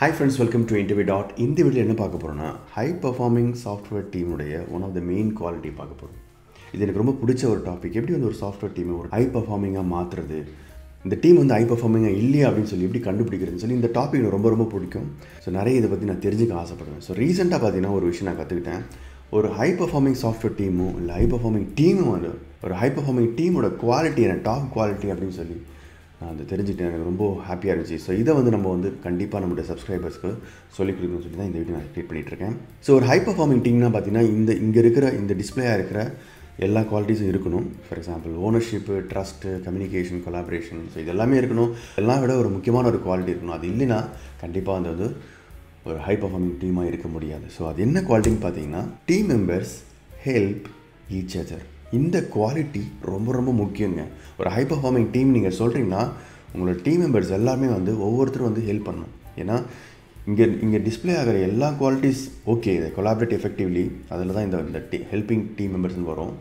hi friends welcome to interview dot இந்த video என்ன பார்க்க போகிறோன்னா ஹை பர்ஃபார்மிங் சாஃப்ட்வேர் டீமுடைய one of the main quality பார்க்க போகிறோம் இது எனக்கு ரொம்ப பிடிச்ச ஒரு டாபிக் எப்படி வந்து ஒரு சாஃப்ட்வேர் டீமை ஒரு ஹை பர்ஃபார்மிங்காக மாற்றுறது இந்த டீம் வந்து ஹை பர்ஃபார்மிங்காக இல்லையா அப்படின்னு சொல்லி எப்படி கண்டுபிடிக்கிறதுன்னு சொல்லி இந்த டாபிக் எனக்கு ரொம்ப ரொம்ப பிடிக்கும் ஸோ நிறைய இதை பற்றி நான் தெரிஞ்சுக்க ஆசைப்படுவேன் ஸோ ரீசெண்டாக பார்த்தீங்கன்னா ஒரு விஷயம் நான் கற்றுக்கிட்டேன் ஒரு ஹை பர்ஃபார்மிங் சாஃப்ட்வேர் டீமும் இல்லை ஹை பர்ஃபார்மிங் டீமும் வந்து ஒரு ஹை பர்ஃபார்மிங் டீமோட குவாலிட்டி என்ன டாப் குவாலிட்டி அப்படின்னு சொல்லி நான் அதை தெரிஞ்சுட்டேன் எனக்கு ரொம்ப ஹாப்பியாக இருந்துச்சு ஸோ இதை வந்து நம்ம வந்து கண்டிப்பாக நம்மளுடைய சப்ஸ்கிரைபர்ஸ்க்கு சொல்லிக் கொடுக்கணும்னு சொல்லி தான் இந்த வீடியோ நான் க்ரியேட் பண்ணிகிட்டு இருக்கேன் ஸோ ஒரு ஹை பர்ஃபார்மிங் டீம்னா பார்த்தீங்கன்னா இந்த இங்கே இருக்கிற இந்த டிஸ்பிளேயாக இருக்கிற எல்லா குவாலிட்டிஸும் இருக்கணும் for example ownership trust communication collaboration so இது எல்லாமே இருக்கணும் எல்லாம் விட ஒரு முக்கியமான ஒரு குவாலிட்டி இருக்கணும் அது இல்லைன்னா கண்டிப்பாக அந்த வந்து ஒரு ஹை பர்ஃபார்மிங் டீமாக இருக்க முடியாது ஸோ அது என்ன குவாலிட்டின்னு பார்த்தீங்கன்னா team members help each other இந்த குவாலிட்டி ரொம்ப ரொம்ப முக்கியங்க ஒரு ஹை பர்ஃபார்மிங் டீம் நீங்கள் சொல்கிறீங்கன்னா உங்களோட டீம் மெம்பர்ஸ் எல்லாருமே வந்து ஒவ்வொருத்தரும் வந்து ஹெல்ப் பண்ணணும் ஏன்னா இங்கே இங்கே டிஸ்பிளே ஆகிற எல்லா குவாலிட்டிஸ் ஓகே இதை கொலாபரேட் எஃபெக்டிவ்லி அதில் தான் இந்த இந்த டீ ஹெல்பிங் டீம் மெம்பர்ஸ்னு வரும்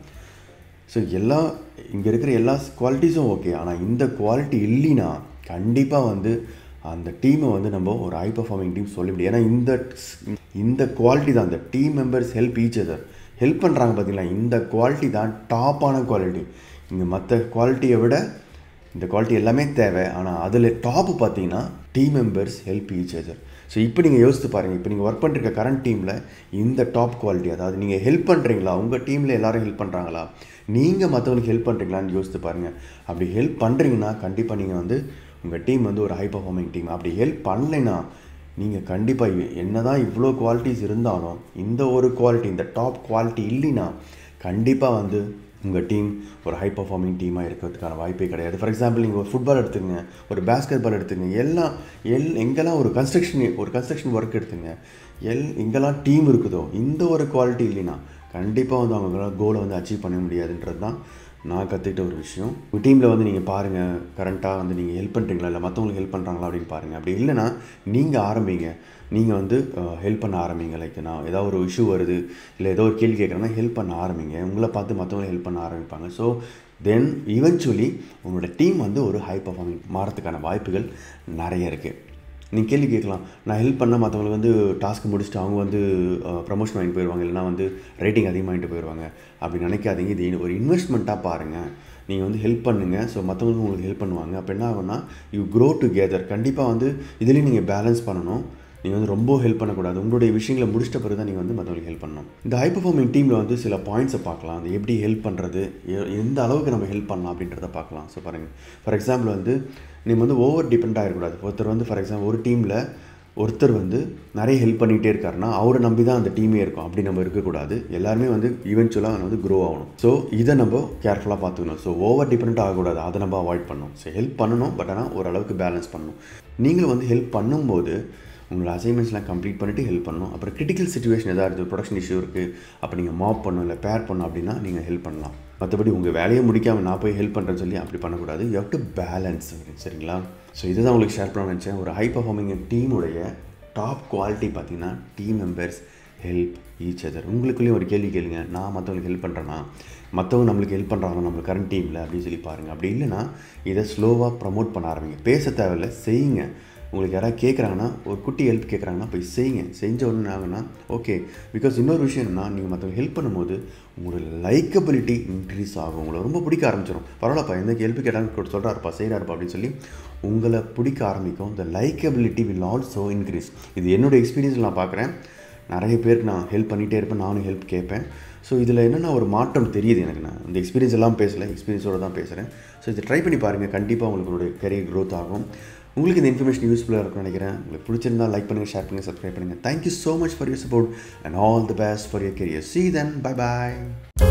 ஸோ எல்லா இங்கே இருக்கிற எல்லா குவாலிட்டிஸும் ஓகே ஆனால் இந்த குவாலிட்டி இல்லைன்னா கண்டிப்பாக வந்து அந்த டீமை வந்து நம்ம ஒரு ஹை பர்ஃபார்மிங் டீம் சொல்ல முடியும் ஏன்னா இந்த இந்த குவாலிட்டி தான் இந்த team members help each other help பண்ணுறாங்க பார்த்தீங்களா இந்த குவாலிட்டி தான் டாப்பான குவாலிட்டி இங்கே மற்ற குவாலிட்டியை விட இந்த குவாலிட்டி எல்லாமே தேவை ஆனால் அதில் டாப்பு பார்த்தீங்கன்னா team members help each other so இப்போ நீங்கள் யோசித்து பாருங்கள் இப்போ நீங்கள் ஒர்க் பண்ணிருக்க கரண்ட் டீமில் இந்த டாப் குவாலிட்டி அதாவது நீங்கள் ஹெல்ப் பண்ணுறீங்களா உங்கள் டீமில் எல்லோரும் ஹெல்ப் பண்ணுறாங்களா நீங்கள் மற்றவங்களுக்கு ஹெல்ப் பண்ணுறீங்களான்னு யோசித்து பாருங்கள் அப்படி ஹெல்ப் பண்ணுறீங்கன்னா கண்டிப்பாக நீங்கள் வந்து உங்கள் டீம் வந்து ஒரு ஹை பர்ஃபார்மிங் டீம் அப்படி ஹெல்ப் பண்ணலைன்னா நீங்கள் கண்டிப்பாக என்ன தான் இவ்வளோ குவாலிட்டிஸ் இருந்தாலும் இந்த ஒரு குவாலிட்டி இந்த டாப் குவாலிட்டி இல்லைன்னா கண்டிப்பாக வந்து உங்கள் டீம் ஒரு ஹை பர்ஃபார்மிங் டீமாக இருக்கிறதுக்கான வாய்ப்பே கிடையாது ஃபார் எக்ஸாம்பிள் நீங்கள் ஒரு ஃபுட்பால் எடுத்துங்க ஒரு பேஸ்கெட் பால் எடுத்துங்க எல்லாம் எல் எங்கெல்லாம் ஒரு கன்ஸ்ட்ரக்ஷன் ஒரு கன்ஸ்ட்ரக்ஷன் ஒர்க் எடுத்துங்க எல் எங்கெல்லாம் டீம் இருக்குதோ இந்த ஒரு குவாலிட்டி இல்லைன்னா கண்டிப்பாக வந்து அவங்களால கோலை வந்து அச்சீவ் பண்ண முடியாதுன்றது தான் நான் கற்றுக்கிட்ட ஒரு விஷயம் உங்கள் டீமில் வந்து நீங்கள் பாருங்கள் கரண்ட்டாக வந்து நீங்கள் ஹெல்ப் பண்ணுறீங்களா இல்லை மற்றவங்களுக்கு ஹெல்ப் பண்ணுறாங்களா அப்படின்னு பாருங்கள் அப்படி இல்லைன்னா நீங்கள் ஆரம்பிங்க நீங்கள் வந்து ஹெல்ப் பண்ண ஆரம்பிங்க லைக் நான் ஏதாவது ஒரு இஷ்யூ வருது இல்லை ஏதோ ஒரு கேள்வி கேட்குறேன்னா ஹெல்ப் பண்ண ஆரம்பிங்க உங்களை பார்த்து மற்றவங்க ஹெல்ப் பண்ண ஆரம்பிப்பாங்க ஸோ தென் ஈவென்ச்சுவலி உங்களோட டீம் வந்து ஒரு ஹை பர்ஃபார்மிங் மாறத்துக்கான வாய்ப்புகள் நிறைய இருக்குது நீங்கள் கேள்வி கேட்கலாம் நான் ஹெல்ப் பண்ணால் மற்றவங்களுக்கு வந்து டாஸ்க் முடிச்சுட்டு அவங்க வந்து ப்ரமோஷன் வாங்கிட்டு போயிடுவாங்க இல்லைனா வந்து ரேட்டிங் அதிகமாக வாங்கிட்டு போயிடுவாங்க அப்படி நினைக்காதீங்க இது ஒரு இன்வெஸ்ட்மெண்ட்டாக பாருங்கள் நீங்கள் வந்து ஹெல்ப் பண்ணுங்கள் ஸோ மற்றவங்களுக்கு உங்களுக்கு ஹெல்ப் பண்ணுவாங்க அப்போ என்ன ஆகும்னா யூ க்ரோ டுகெதர் கண்டிப்பாக வந்து இதுலேயும் நீங்கள் பேலன்ஸ் பண்ணணும் நீங்கள் வந்து ரொம்ப ஹெல்ப் பண்ணக்கூடாது உங்களுடைய விஷயங்களை முடிச்சிட்ட பிறகு தான் நீங்கள் வந்து மற்றவங்களுக்கு ஹெல்ப் பண்ணணும் இந்த ஹை பர்ஃபார்மிங் டீமில் வந்து சில பாயிண்ட்ஸை பார்க்கலாம் அது எப்படி ஹெல்ப் பண்ணுறது எந்த அளவுக்கு நம்ம ஹெல்ப் பண்ணலாம் அப்படின்றத பார்க்கலாம் ஸோ பாருங்கள் ஃபார் எக்ஸாம்பிள் வந்து நீங்கள் வந்து ஓவர் டிபெண்ட் ஆகிடக்கூடாது ஒருத்தர் வந்து ஃபார் எக்ஸாம்பிள் ஒரு டீமில் ஒருத்தர் வந்து நிறைய ஹெல்ப் பண்ணிகிட்டே இருக்காருன்னா அவரை நம்பி தான் அந்த டீமே இருக்கும் அப்படி நம்ம இருக்கக்கூடாது எல்லாருமே வந்து ஈவென்ச்சுவலாக வந்து க்ரோ ஆகணும் ஸோ இதை நம்ம கேர்ஃபுல்லாக பார்த்துக்கணும் ஸோ ஓவர் டிபெண்ட் ஆகக்கூடாது அதை நம்ம அவாய்ட் பண்ணணும் ஸோ ஹெல்ப் பண்ணணும் பட் ஆனால் ஓரளவுக்கு பேலன்ஸ் பண்ணணும் நீங்களும் வந்து ஹெல்ப் பண்ணும்போது உங்களோட அசைன்மெண்ட்ஸ்லாம் கம்ப்ளீட் பண்ணிவிட்டு ஹெல்ப் பண்ணணும் அப்புறம் கிரிட்டிக்கல் சுச்சுவேஷன் எதாவது இருக்குது ப்ரொடக்ஷன் இஷ்யூ இருக்குது அப்போ நீங்கள் மாப் பண்ணணும் இல்லை பேர் பண்ணணும் அப்படின்னா நீங்கள் ஹெல்ப் பண்ணலாம் மற்றபடி உங்கள் வேலையை முடிக்காமல் நான் போய் ஹெல்ப் பண்ணுறேன்னு சொல்லி அப்படி பண்ணக்கூடாது யூ ஹவ் டு பேலன்ஸ் சரிங்களா ஸோ இதுதான் உங்களுக்கு ஷேர் பண்ண நினச்சேன் ஒரு ஹை பர்ஃபார்மிங் டீமுடைய டாப் குவாலிட்டி பார்த்தீங்கன்னா team members help each other உங்களுக்குள்ளேயும் ஒரு கேள்வி கேளுங்க நான் மற்றவங்களுக்கு ஹெல்ப் பண்ணுறேன்னா மற்றவங்க நம்மளுக்கு ஹெல்ப் பண்ணுறாங்க நம்ம கரண்ட் டீமில் அப்படின்னு சொல்லி பாருங்கள் அப்படி இல்லைனா இதை ஸ்லோவாக ப்ரமோட் பண்ண ஆரம்பிங்க பேச தேவையில்லை செய்யுங்க உங்களுக்கு யாராவது கேட்குறாங்கன்னா ஒரு குட்டி ஹெல்ப் கேட்குறாங்கன்னா போய் செய்யுங்க செஞ்ச உடனே ஆகுனா ஓகே பிகாஸ் இன்னொரு விஷயம் என்னன்னா நீங்கள் மற்றவங்க ஹெல்ப் பண்ணும்போது உங்களோட லைக்கபிலிட்டி இன்க்ரீஸ் ஆகும் உங்களை ரொம்ப பிடிக்க ஆரம்பிச்சிடும் பரவாயில்லப்பா எந்த ஹெல்ப் கேட்டாங்க சொல்கிறாருப்பா செய்கிறாருப்பா அப்படின்னு சொல்லி உங்களை பிடிக்க ஆரம்பிக்கும் இந்த லைக்கபிலிட்டி வில் ஆல்சோ இன்க்ரீஸ் இது என்னோடய எக்ஸ்பீரியன்ஸில் நான் பார்க்குறேன் நிறைய பேருக்கு நான் ஹெல்ப் பண்ணிகிட்டே இருப்பேன் நானும் ஹெல்ப் கேட்பேன் ஸோ இதில் என்னென்ன ஒரு மாற்றம் தெரியுது எனக்கு நான் இந்த எக்ஸ்பீரியன்ஸ் எல்லாம் பேசலை எக்ஸ்பீரியன்ஸோடு தான் பேசுகிறேன் ஸோ இதை ட்ரை பண்ணி பாருங்கள் கண்டிப்பாக உங்களுடைய கரியர் க்ரோத் ஆகும் உங்களுக்கு இந்த இன்ஃபர்மேஷன் யூஸ்ஃபுல்லாக இருக்கும்னு நினைக்கிறேன் உங்களுக்கு பிடிச்சிருந்தா லைக் பண்ணுங்கள் ஷேர் பண்ணுங்கள் சப்ஸ்கிரைப் பண்ணுங்கள் thank you so much for your support and all the best for your career see then bye bye